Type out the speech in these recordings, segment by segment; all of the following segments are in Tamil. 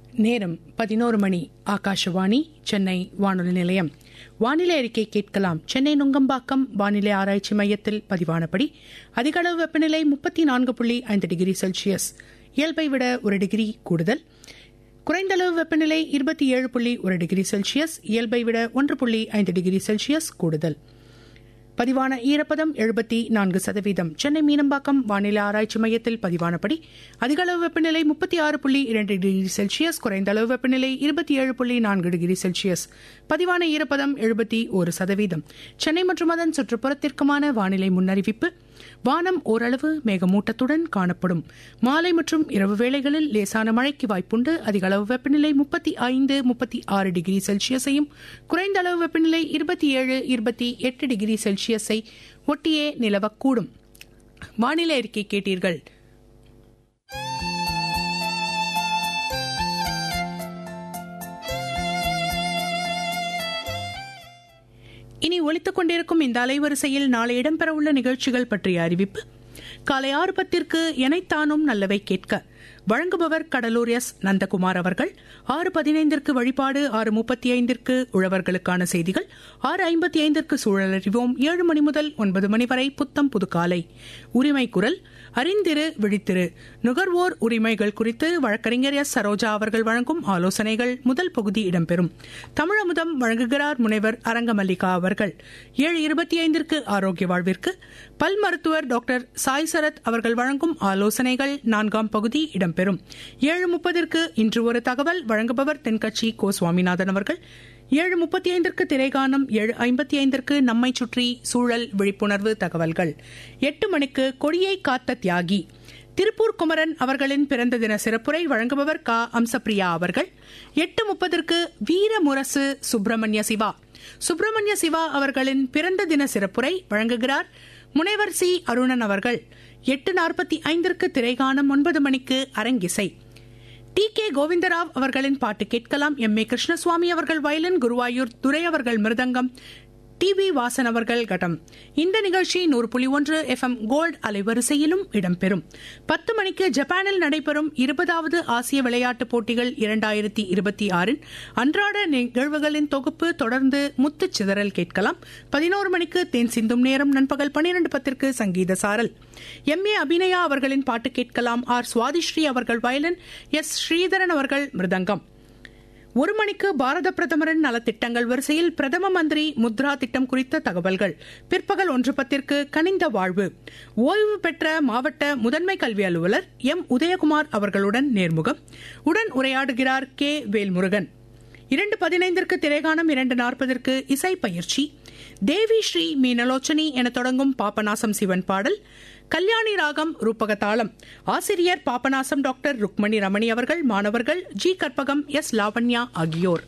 நேரம் பதினோரு மணி ஆகாஷவாணி சென்னை வானொலி நிலையம் வானிலை அறிக்கை கேட்கலாம் சென்னை நுங்கம்பாக்கம் வானிலை ஆராய்ச்சி மையத்தில் பதிவானபடி அதிகளவு வெப்பநிலை முப்பத்தி நான்கு புள்ளி ஐந்து டிகிரி செல்சியஸ் இயல்பை விட ஒரு டிகிரி கூடுதல் குறைந்தளவு வெப்பநிலை இருபத்தி ஏழு புள்ளி ஒரு டிகிரி செல்சியஸ் இயல்பை விட ஒன்று புள்ளி ஐந்து டிகிரி செல்சியஸ் கூடுதல் பதிவான ஈரப்பதம் எழுபத்தி நான்கு சதவீதம் சென்னை மீனம்பாக்கம் வானிலை ஆராய்ச்சி மையத்தில் பதிவானபடி அதிகளவு வெப்பநிலை முப்பத்தி ஆறு புள்ளி இரண்டு டிகிரி செல்சியஸ் குறைந்த அளவு வெப்பநிலை இருபத்தி ஏழு புள்ளி நான்கு டிகிரி செல்சியஸ் பதிவான ஈரப்பதம் எழுபத்தி ஒரு சதவீதம் சென்னை மற்றும் அதன் சுற்றுப்புறத்திற்குமான வானிலை முன்னறிவிப்பு வானம் ஓரளவு மேகமூட்டத்துடன் காணப்படும் மாலை மற்றும் இரவு வேளைகளில் லேசான மழைக்கு வாய்ப்புண்டு அதிக அளவு வெப்பநிலை முப்பத்தி ஐந்து முப்பத்தி ஆறு டிகிரி செல்சியஸையும் குறைந்த அளவு வெப்பநிலை இருபத்தி ஏழு இருபத்தி எட்டு டிகிரி செல்சியஸை ஒட்டியே நிலவக்கூடும் வானிலை அறிக்கை கேட்டீர்கள் இனி ஒலித்துக் கொண்டிருக்கும் இந்த அலைவரிசையில் நாளை இடம்பெறவுள்ள நிகழ்ச்சிகள் பற்றிய அறிவிப்பு காலை ஆறு பத்திற்கு எனைத்தானும் நல்லவை கேட்க வழங்குபவர் கடலூர் எஸ் நந்தகுமார் அவர்கள் ஆறு பதினைந்திற்கு வழிபாடு ஆறு முப்பத்தி ஐந்திற்கு உழவர்களுக்கான செய்திகள் ஆறு ஐம்பத்தி ஐந்திற்கு சூழல் அறிவோம் ஏழு மணி முதல் ஒன்பது மணி வரை புத்தம் புதுக்காலை உரிமை குரல் அறிந்திரு விழித்திரு நுகர்வோர் உரிமைகள் குறித்து வழக்கறிஞர் எஸ் சரோஜா அவர்கள் வழங்கும் ஆலோசனைகள் முதல் பகுதி இடம்பெறும் தமிழமுதம் வழங்குகிறார் முனைவர் அரங்கமல்லிகா அவர்கள் ஏழு இருபத்தி ஐந்திற்கு ஆரோக்கிய வாழ்விற்கு பல் மருத்துவர் டாக்டர் சாய் சரத் அவர்கள் வழங்கும் ஆலோசனைகள் நான்காம் பகுதி இடம்பெறும் ஏழு முப்பதற்கு இன்று ஒரு தகவல் வழங்குபவர் தென்கட்சி கோ சுவாமிநாதன் அவர்கள் ஏழு முப்பத்தி ஐந்திற்கு திரைகானம் ஏழு ஐம்பத்தி ஐந்திற்கு நம்மை சுற்றி சூழல் விழிப்புணர்வு தகவல்கள் எட்டு மணிக்கு கொடியை காத்த தியாகி திருப்பூர் குமரன் அவர்களின் பிறந்த தின சிறப்புரை வழங்குபவர் கா அம்சப்பிரியா அவர்கள் எட்டு முப்பதற்கு வீர முரசு சுப்பிரமணிய சிவா சுப்பிரமணிய சிவா அவர்களின் பிறந்த தின சிறப்புரை வழங்குகிறார் முனைவர் சி அருணன் அவர்கள் எட்டு நாற்பத்தி ஐந்திற்கு திரைகானம் ஒன்பது மணிக்கு அரங்கிசை டி கே கோவிந்தராவ் அவர்களின் பாட்டு கேட்கலாம் எம் ஏ கிருஷ்ணசுவாமி அவர்கள் வயலின் குருவாயூர் துரை அவர்கள் மிருதங்கம் டி வி வாசன் அவர்கள் கட்டம் இந்த நிகழ்ச்சி நூறு புள்ளி ஒன்று எஃப் எம் கோல்டு அலைவரிசையிலும் இடம்பெறும் பத்து மணிக்கு ஜப்பானில் நடைபெறும் இருபதாவது ஆசிய விளையாட்டுப் போட்டிகள் இரண்டாயிரத்தி இருபத்தி ஆறின் அன்றாட நிகழ்வுகளின் தொகுப்பு தொடர்ந்து முத்து சிதறல் கேட்கலாம் பதினோரு மணிக்கு தேன் சிந்தும் நேரம் நண்பகல் பனிரெண்டு பத்திற்கு சங்கீத சாரல் எம் ஏ அபிநயா அவர்களின் பாட்டு கேட்கலாம் ஆர் சுவாதிஸ்ரீ அவர்கள் வயலின் எஸ் ஸ்ரீதரன் அவர்கள் மிருதங்கம் ஒரு மணிக்கு பாரத பிரதமரின் நலத்திட்டங்கள் வரிசையில் பிரதம மந்திரி முத்ரா திட்டம் குறித்த தகவல்கள் பிற்பகல் ஒன்று பத்திற்கு கனிந்த வாழ்வு ஓய்வு பெற்ற மாவட்ட முதன்மை கல்வி அலுவலர் எம் உதயகுமார் அவர்களுடன் நேர்முகம் உடன் உரையாடுகிறார் கே வேல்முருகன் இரண்டு பதினைந்திற்கு திரைகாணம் இரண்டு நாற்பதற்கு இசை பயிற்சி தேவி ஸ்ரீ மீனலோச்சனி என தொடங்கும் பாபநாசம் சிவன் பாடல் கல்யாணி ராகம் ரூபக தாளம் ஆசிரியர் பாபநாசம் டாக்டர் ருக்மணி ரமணி அவர்கள் மாணவர்கள் ஜி கற்பகம் எஸ் லாவண்யா ஆகியோர்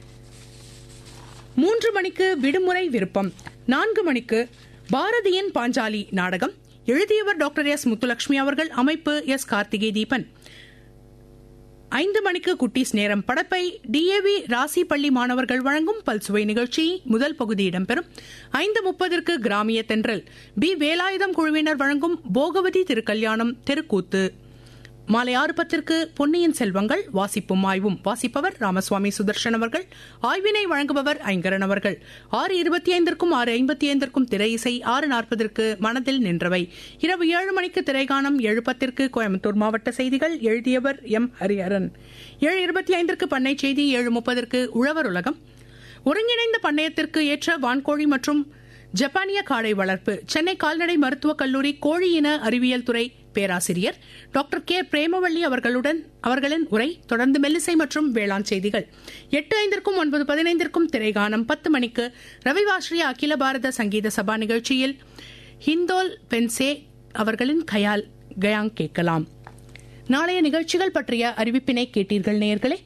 மூன்று மணிக்கு விடுமுறை விருப்பம் நான்கு மணிக்கு பாரதியின் பாஞ்சாலி நாடகம் எழுதியவர் டாக்டர் எஸ் முத்துலட்சுமி அவர்கள் அமைப்பு எஸ் கார்த்திகை தீபன் ஐந்து மணிக்கு குட்டீஸ் நேரம் படப்பை டிஏவி ராசி பள்ளி மாணவர்கள் வழங்கும் பல்சுவை நிகழ்ச்சி முதல் பகுதி இடம்பெறும் ஐந்து முப்பதற்கு கிராமிய தென்றல் பி வேலாயுதம் குழுவினர் வழங்கும் போகவதி திருக்கல்யாணம் தெருக்கூத்து மாலை ஆறு பத்திற்கு பொன்னியின் செல்வங்கள் வாசிப்பும் ஆய்வும் வாசிப்பவர் ராமசுவாமி சுதர்ஷன் அவர்கள் ஆய்வினை வழங்குபவர் ஐங்கரன் அவர்கள் ஆறு இருபத்தி ஐந்திற்கும் ஆறு ஐம்பத்தி ஐந்திற்கும் திரை இசை ஆறு நாற்பதற்கு மனதில் நின்றவை இரவு ஏழு மணிக்கு திரைகாணம் ஏழு பத்திற்கு கோயம்புத்தூர் மாவட்ட செய்திகள் எழுதியவர் எம் ஹரிஹரன் ஏழு இருபத்தி ஐந்திற்கு பண்ணை செய்தி ஏழு முப்பதற்கு உழவர் உலகம் ஒருங்கிணைந்த பண்ணையத்திற்கு ஏற்ற வான்கோழி மற்றும் ஜப்பானிய காடை வளர்ப்பு சென்னை கால்நடை மருத்துவக் கல்லூரி கோழி இன அறிவியல் துறை பேராசிரியர் டாக்டர் கே பிரேமவள்ளி அவர்களுடன் அவர்களின் உரை தொடர்ந்து மெல்லிசை மற்றும் வேளாண் செய்திகள் எட்டு ஐந்திற்கும் ஒன்பது பதினைந்திற்கும் திரைகானம் பத்து மணிக்கு ரவிவாஸ்ரீ அகில பாரத சங்கீத சபா நிகழ்ச்சியில் ஹிந்தோல் பென்சே அவர்களின் கயால் கயாங் கேட்கலாம் நாளைய நிகழ்ச்சிகள் பற்றிய அறிவிப்பினை கேட்டீர்கள் நேயர்களே